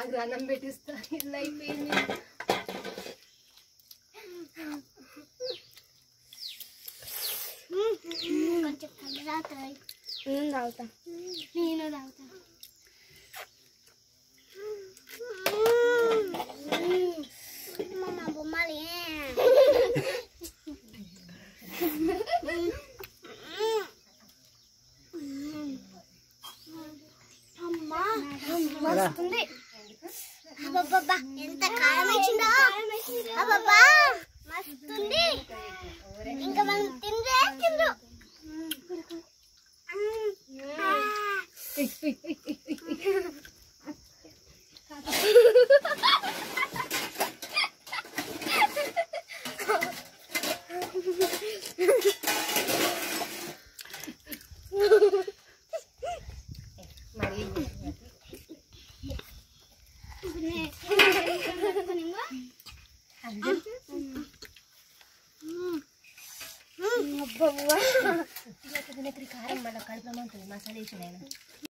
ఆగ్రా అన్నం పెట్టిస్తా ఇల్లు అయిపోయింది కొంచెం కళ్ళు తాగుతాయి నేను తాగుతా నేను తాగుతా మమ్మ బొమ్మలి అమ్మా మస్తుంది అబ్బబ్బబ్బా ఎంత కారం వేసిందో అబ్బబ్బా మస్తుంది ఇంకా మనం తిందే తిందు మరి అబ్బబ్బా కారం మళ్ళీ కడుపులో ఉంటుంది మసాలా వేసిన ఆయన